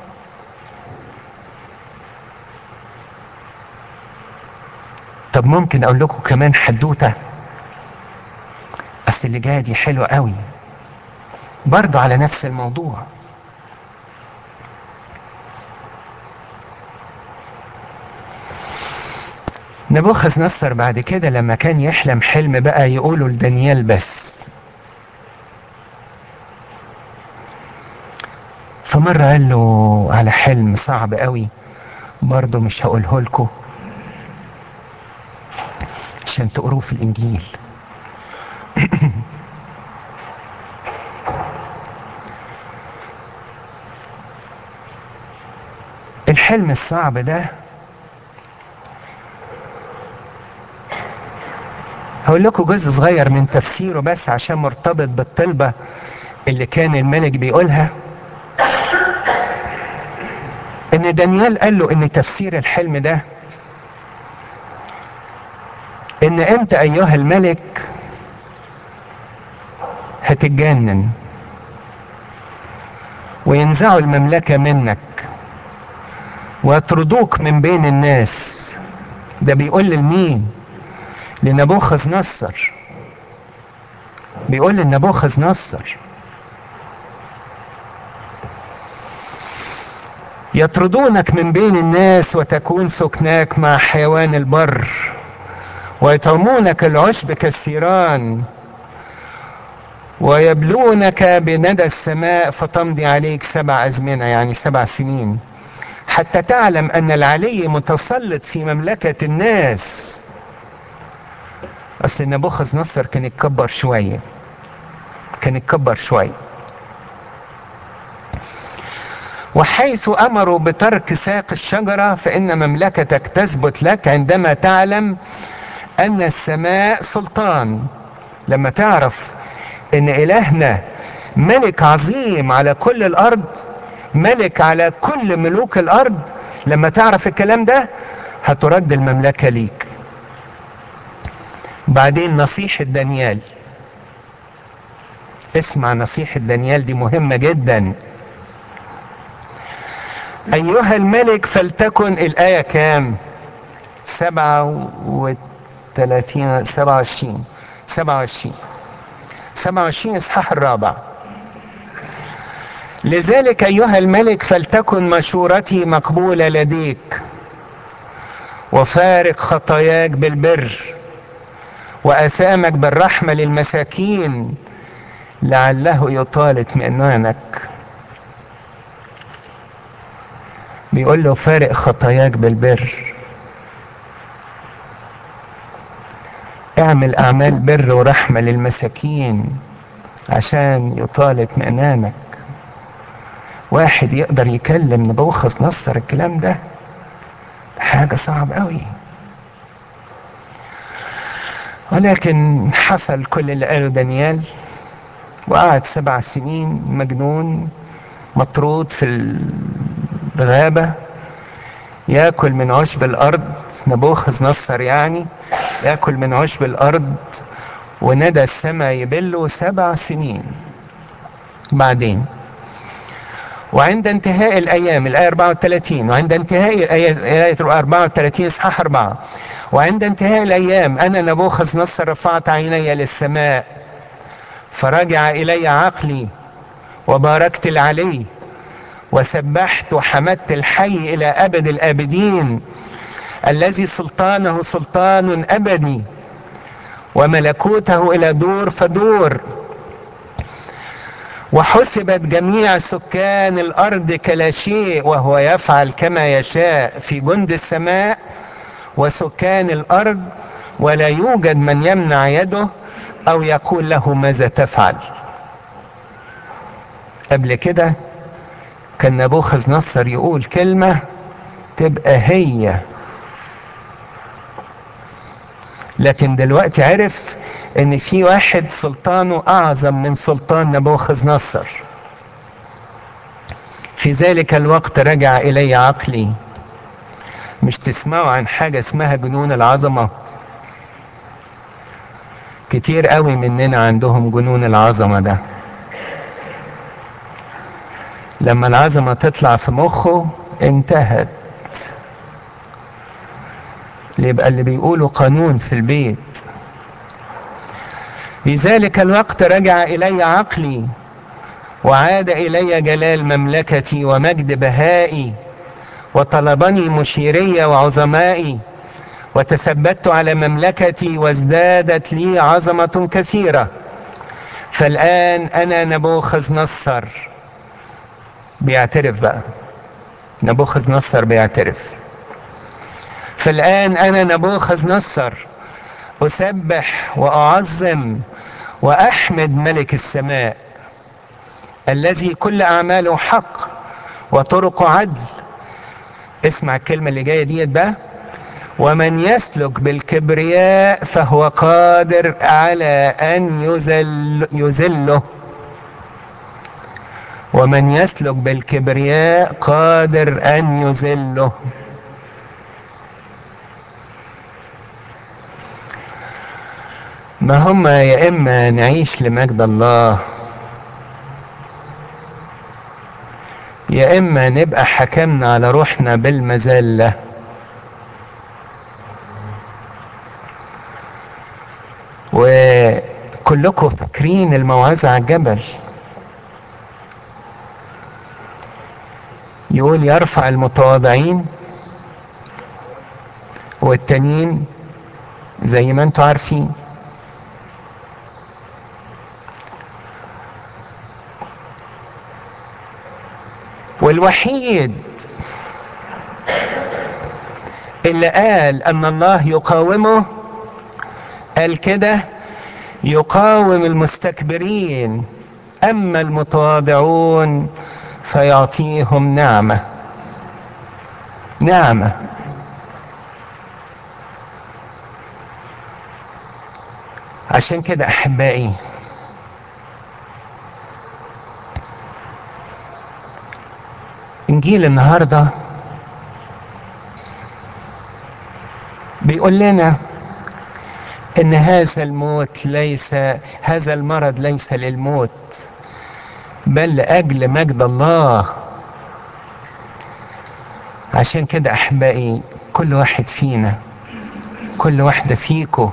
طب ممكن اقول لكم كمان حدوتة اصل اللي جاية دي حلوة قوي برضو على نفس الموضوع نبوخذ نصر بعد كده لما كان يحلم حلم بقى يقوله لدانيال بس فمرة قال له على حلم صعب قوي برضه مش هقوله لكم عشان تقروه في الانجيل الحلم الصعب ده هقول لكم جزء صغير من تفسيره بس عشان مرتبط بالطلبة اللي كان الملك بيقولها ان دانيال قال له ان تفسير الحلم ده ان انت ايها الملك هتتجنن وينزعوا المملكة منك ويطردوك من بين الناس ده بيقول لمين لنبوخذ نصر بيقول لنبوخذ نصر يطردونك من بين الناس وتكون سكناك مع حيوان البر ويطعمونك العشب كالثيران ويبلونك بندى السماء فتمضي عليك سبع أزمنة يعني سبع سنين حتى تعلم أن العلي متسلط في مملكة الناس أصل نبوخذ نصر كان يتكبر شوية كان يتكبر شوية وحيث أمروا بترك ساق الشجرة فإن مملكتك تثبت لك عندما تعلم أن السماء سلطان لما تعرف ان الهنا ملك عظيم على كل الارض ملك على كل ملوك الارض لما تعرف الكلام ده هترد المملكة ليك بعدين نصيحة دانيال اسمع نصيحة دانيال دي مهمة جدا ايها الملك فلتكن الاية كام سبعة وثلاثين سبعة وعشرين سبعة وعشرين 27 اصحاح الرابع لذلك ايها الملك فلتكن مشورتي مقبوله لديك وفارق خطاياك بالبر واثامك بالرحمه للمساكين لعله يطال اطمئنانك بيقول له فارق خطاياك بالبر اعمل اعمال بر ورحمه للمساكين عشان يطال اطمئنانك واحد يقدر يكلم نبوخذ نصر الكلام ده حاجه صعب قوي ولكن حصل كل اللي قاله دانيال وقعد سبع سنين مجنون مطرود في الغابة ياكل من عشب الأرض نبوخذ نصر يعني ياكل من عشب الأرض وندى السماء يبله سبع سنين بعدين وعند انتهاء الأيام الآية 34 وعند انتهاء الآية 34 إصحاح 4 وعند انتهاء الأيام أنا نبوخذ نصر رفعت عيني للسماء فرجع إلي عقلي وباركت العلي وسبحت وحمدت الحي إلى أبد الآبدين الذي سلطانه سلطان أبدي وملكوته إلى دور فدور وحسبت جميع سكان الارض كلا شيء وهو يفعل كما يشاء في جند السماء وسكان الارض ولا يوجد من يمنع يده او يقول له ماذا تفعل قبل كده كان نبوخذ نصر يقول كلمة تبقى هي لكن دلوقتي عرف ان في واحد سلطانه اعظم من سلطان نبوخذ نصر في ذلك الوقت رجع الي عقلي مش تسمعوا عن حاجة اسمها جنون العظمة كتير قوي مننا عندهم جنون العظمة ده لما العظمة تطلع في مخه انتهت يبقى اللي بيقولوا قانون في البيت في ذلك الوقت رجع إلي عقلي وعاد إلي جلال مملكتي ومجد بهائي وطلبني مشيري وعظمائي وتثبت على مملكتي وازدادت لي عظمة كثيرة فالآن أنا نبوخذ نصر بيعترف بقى نبوخذ نصر بيعترف فالآن أنا نبوخذ نصر أسبح وأعظم وأحمد ملك السماء الذي كل أعماله حق وطرق عدل اسمع الكلمة اللي جاية ديت بقى ومن يسلك بالكبرياء فهو قادر على أن يزل يزله ومن يسلك بالكبرياء قادر أن يزله ما هم يا إما نعيش لمجد الله يا إما نبقى حكمنا على روحنا بالمذلة وكلكم فاكرين الموعظة على الجبل يقول يرفع المتواضعين والتانيين زي ما انتوا عارفين والوحيد اللي قال ان الله يقاومه قال كده يقاوم المستكبرين اما المتواضعون فيعطيهم نعمه نعمه عشان كده احبائي انجيل النهارده بيقول لنا ان هذا الموت ليس هذا المرض ليس للموت بل لاجل مجد الله عشان كده احبائي كل واحد فينا كل واحده فيكم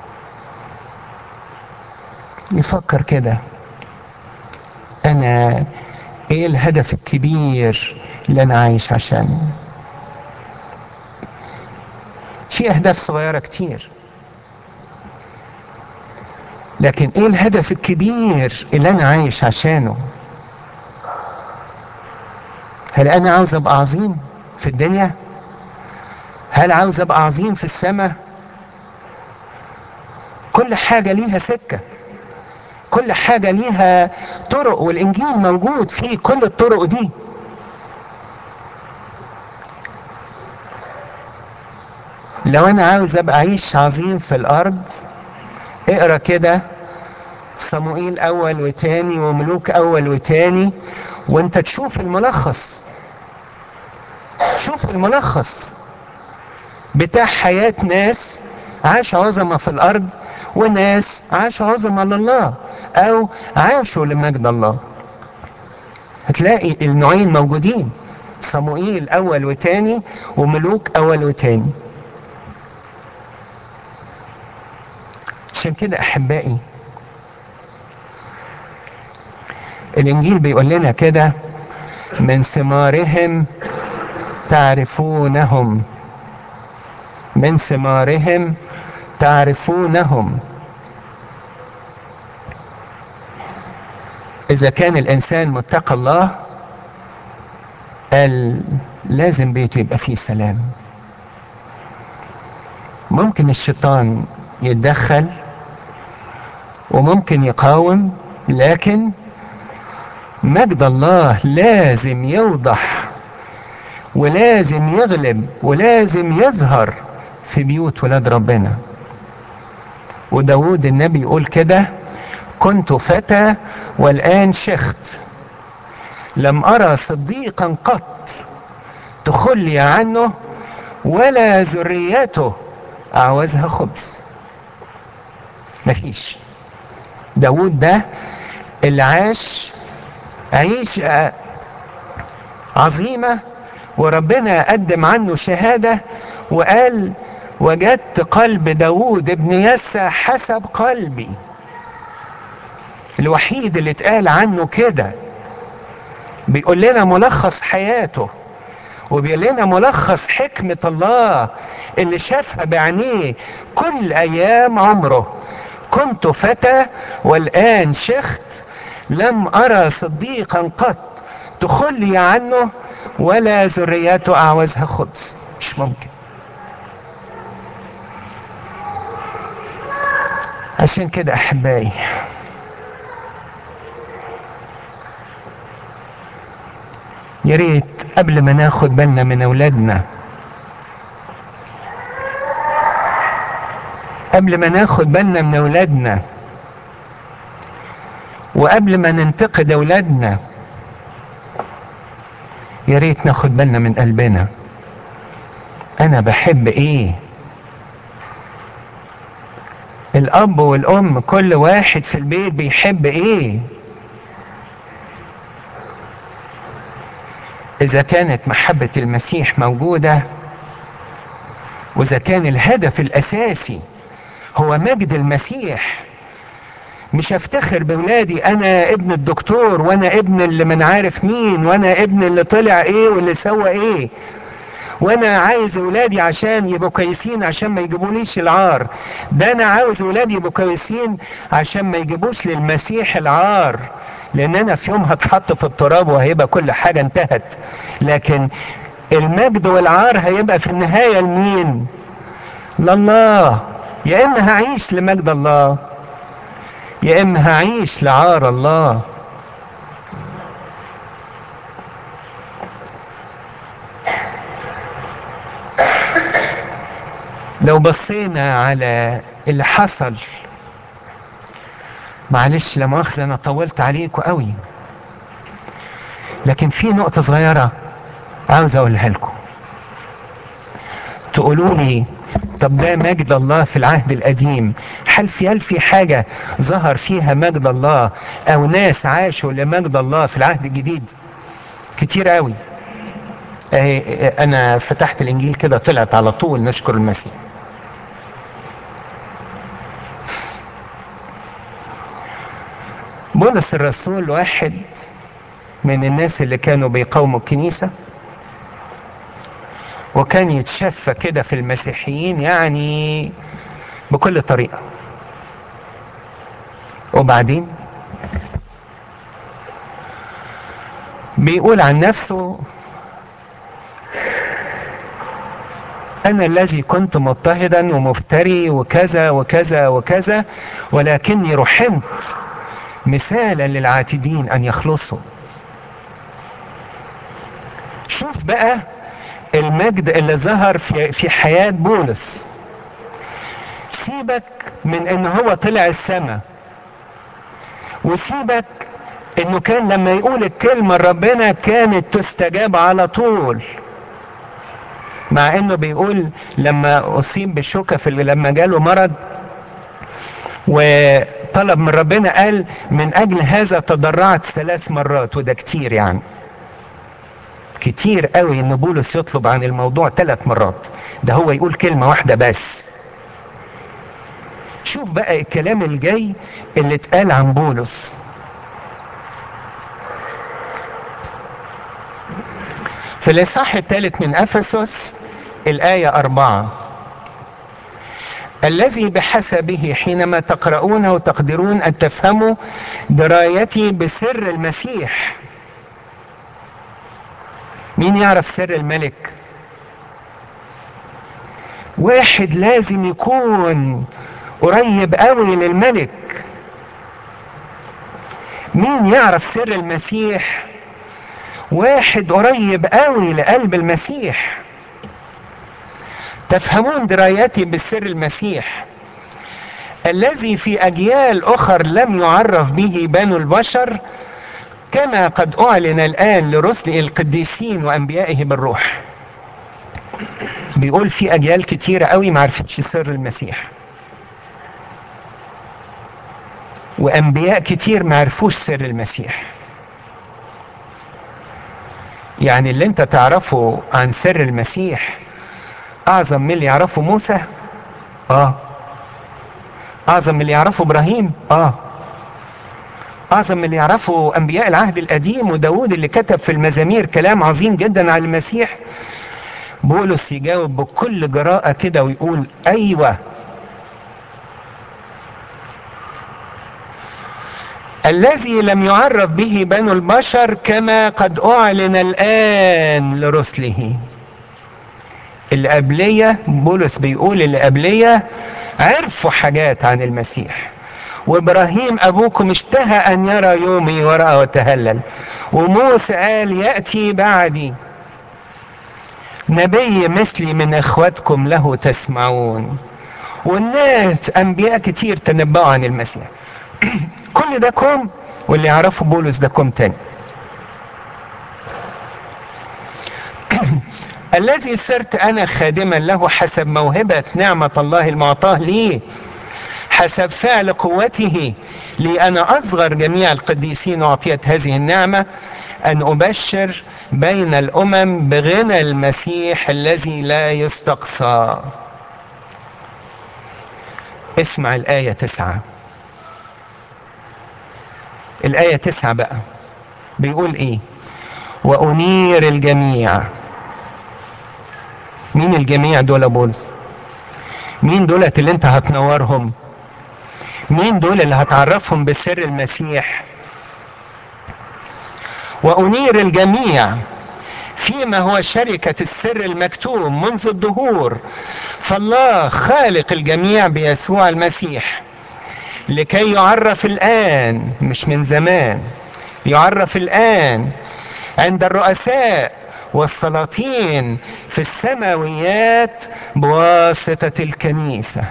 يفكر كده انا ايه الهدف الكبير اللي انا عايش عشانه في اهداف صغيره كتير لكن ايه الهدف الكبير اللي انا عايش عشانه هل انا عاوز ابقى عظيم في الدنيا هل عاوز ابقى عظيم في السماء كل حاجه ليها سكه كل حاجه ليها طرق والانجيل موجود فيه كل الطرق دي لو انا عاوز ابقى اعيش عظيم في الارض اقرا كده صموئيل اول وتاني وملوك اول وتاني وانت تشوف الملخص شوف الملخص بتاع حياة ناس عاشوا عظمة في الأرض وناس عاشوا عظمة لله أو عاشوا لمجد الله هتلاقي النوعين موجودين صموئيل أول وتاني وملوك أول وتاني عشان كده أحبائي الإنجيل بيقول لنا كده من ثمارهم تعرفونهم من ثمارهم تعرفونهم إذا كان الإنسان متقى الله قال لازم بيته يبقى فيه سلام ممكن الشيطان يتدخل وممكن يقاوم لكن مجد الله لازم يوضح ولازم يغلب ولازم يظهر في بيوت ولاد ربنا وداود النبي يقول كده كنت فتى والآن شخت لم أرى صديقا قط تخلي عنه ولا ذريته أعوزها خبز مفيش داود ده اللي عاش عيشة عظيمة وربنا قدم عنه شهادة وقال وجدت قلب داود ابن يسى حسب قلبي الوحيد اللي اتقال عنه كده بيقول لنا ملخص حياته وبيقول لنا ملخص حكمة الله اللي شافها بعينيه كل أيام عمره كنت فتى والآن شخت لم أرى صديقا قط تخلي عنه ولا ذريته أعوزها خبز مش ممكن عشان كده أحبائي يا ريت قبل ما ناخد بالنا من أولادنا قبل ما ناخد بالنا من أولادنا وقبل ما ننتقد أولادنا يا ريت ناخد بالنا من قلبنا أنا بحب إيه الأب والأم كل واحد في البيت بيحب إيه إذا كانت محبة المسيح موجودة وإذا كان الهدف الأساسي هو مجد المسيح مش هفتخر بولادي انا ابن الدكتور وانا ابن اللي من عارف مين وانا ابن اللي طلع ايه واللي سوى ايه وانا عايز اولادي عشان يبقوا كويسين عشان ما يجيبوليش العار ده انا عاوز اولادي يبقوا كويسين عشان ما يجيبوش للمسيح العار لان انا في يوم هتحط في التراب وهيبقى كل حاجة انتهت لكن المجد والعار هيبقى في النهاية لمين لله يا اما هعيش لمجد الله يا اما هعيش لعار الله لو بصينا على اللي حصل معلش لا مؤاخذة انا طولت عليكم قوي لكن في نقطة صغيرة عاوز اقولها لكم تقولوا لي طب ده مجد الله في العهد القديم هل في هل في حاجة ظهر فيها مجد الله او ناس عاشوا لمجد الله في العهد الجديد كتير قوي اهي انا فتحت الانجيل كده طلعت على طول نشكر المسيح بولس الرسول واحد من الناس اللي كانوا بيقاوموا الكنيسة وكان يتشفى كده في المسيحيين يعني بكل طريقة وبعدين بيقول عن نفسه أنا الذي كنت مضطهدا ومفتري وكذا وكذا وكذا ولكني رحمت مثالا للعاتدين أن يخلصوا شوف بقى المجد اللي ظهر في في حياة بولس سيبك من ان هو طلع السماء وسيبك انه كان لما يقول الكلمة ربنا كانت تستجاب على طول مع انه بيقول لما اصيب بالشوكة في لما جاله مرض وطلب من ربنا قال من اجل هذا تضرعت ثلاث مرات وده كتير يعني كتير قوي ان بولس يطلب عن الموضوع ثلاث مرات ده هو يقول كلمة واحدة بس شوف بقى الكلام الجاي اللي اتقال عن بولس في الإصحاح الثالث من أفسس الآية أربعة الذي بحسبه حينما تقرؤونه تقدرون أن تفهموا درايتي بسر المسيح مين يعرف سر الملك واحد لازم يكون قريب قوي للملك مين يعرف سر المسيح واحد قريب قوي لقلب المسيح تفهمون درايتي بالسر المسيح الذي في اجيال اخر لم يعرف به بنو البشر كما قد اعلن الان لرسل القديسين وانبيائه بالروح بيقول في اجيال كتيره قوي ما عرفتش سر المسيح وانبياء كتير ما عرفوش سر المسيح يعني اللي انت تعرفه عن سر المسيح اعظم من اللي يعرفه موسى اه اعظم من اللي يعرفه ابراهيم اه اعظم من اللي يعرفه انبياء العهد القديم وداود اللي كتب في المزامير كلام عظيم جدا عن المسيح بولس يجاوب بكل جراءة كده ويقول ايوه الذي لم يعرف به بنو البشر كما قد اعلن الان لرسله اللي قبلية بولس بيقول اللي قبلية عرفوا حاجات عن المسيح وابراهيم ابوكم اشتهى ان يرى يومي ورأى وتهلل وموسى قال يأتي بعدي نبي مثلي من اخواتكم له تسمعون والناس انبياء كتير تنبأوا عن المسيح كل ده كوم واللي يعرفه بولس ده كوم تاني الذي صرت انا خادما له حسب موهبة نعمة الله المعطاه لي حسب فعل قوته لي انا اصغر جميع القديسين اعطيت هذه النعمة ان ابشر بين الامم بغنى المسيح الذي لا يستقصى اسمع الايه تسعه الآية تسعة بقى بيقول إيه وأنير الجميع مين الجميع دول بولس مين دولت اللي انت هتنورهم مين دول اللي هتعرفهم بسر المسيح وأنير الجميع فيما هو شركة السر المكتوم منذ الدهور فالله خالق الجميع بيسوع المسيح لكي يعرف الآن مش من زمان يعرف الآن عند الرؤساء والسلاطين في السماويات بواسطة الكنيسة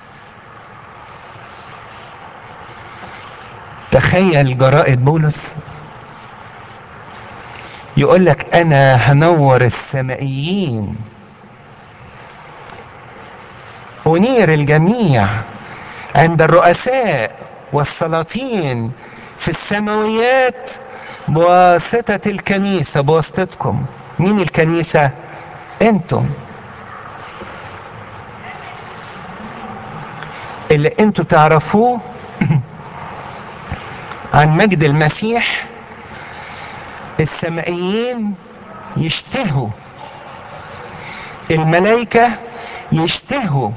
تخيل جرائد بولس يقول لك انا هنور السمائيين انير الجميع عند الرؤساء والسلاطين في السماويات بواسطة الكنيسة بواسطتكم مين الكنيسة انتم اللي انتوا تعرفوه عن مجد المسيح السمائيين يشتهوا الملائكة يشتهوا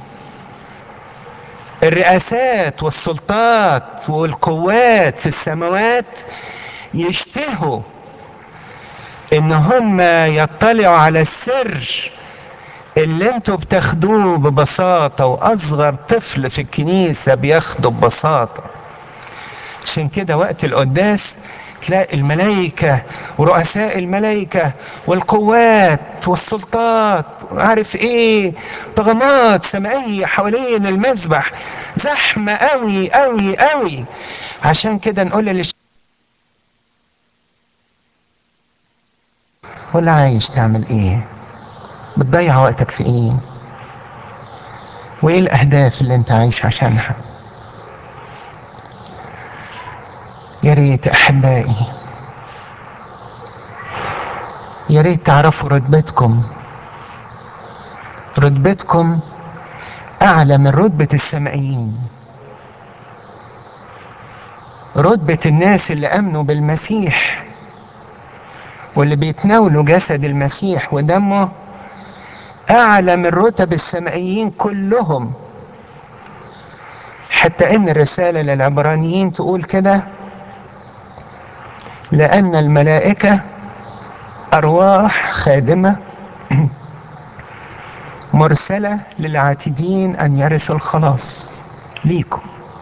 الرئاسات والسلطات والقوات في السماوات يشتهوا ان هم يطلعوا على السر اللي انتوا بتاخدوه ببساطة واصغر طفل في الكنيسة بياخده ببساطة عشان كده وقت القداس تلاقي الملائكة ورؤساء الملائكة والقوات والسلطات عارف ايه طغمات سمائية حوالين المذبح زحمة قوي قوي قوي عشان كده نقول للش... ولا عايش تعمل ايه بتضيع وقتك في ايه وايه الاهداف اللي انت عايش عشانها يا ريت احبائي يا ريت تعرفوا رتبتكم رتبتكم اعلى من رتبه السمائيين رتبه الناس اللي امنوا بالمسيح واللي بيتناولوا جسد المسيح ودمه اعلى من رتب السمائيين كلهم حتى ان الرساله للعبرانيين تقول كده لأن الملائكة أرواح خادمة مرسلة للعاتدين أن يرثوا الخلاص ليكم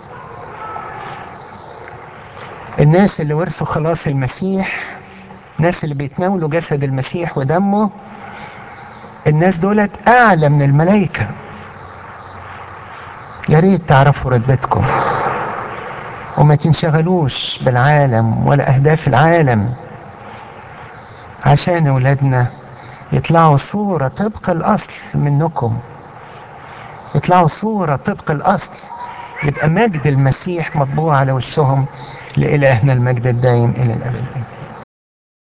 الناس اللي ورثوا خلاص المسيح الناس اللي بيتناولوا جسد المسيح ودمه الناس دولت أعلى من الملائكة يا ريت تعرفوا رتبتكم وما تنشغلوش بالعالم ولا أهداف العالم عشان أولادنا يطلعوا صورة طبق الأصل منكم يطلعوا صورة طبق الأصل يبقى مجد المسيح مطبوع على وشهم لإلهنا المجد الدائم إلى الأبد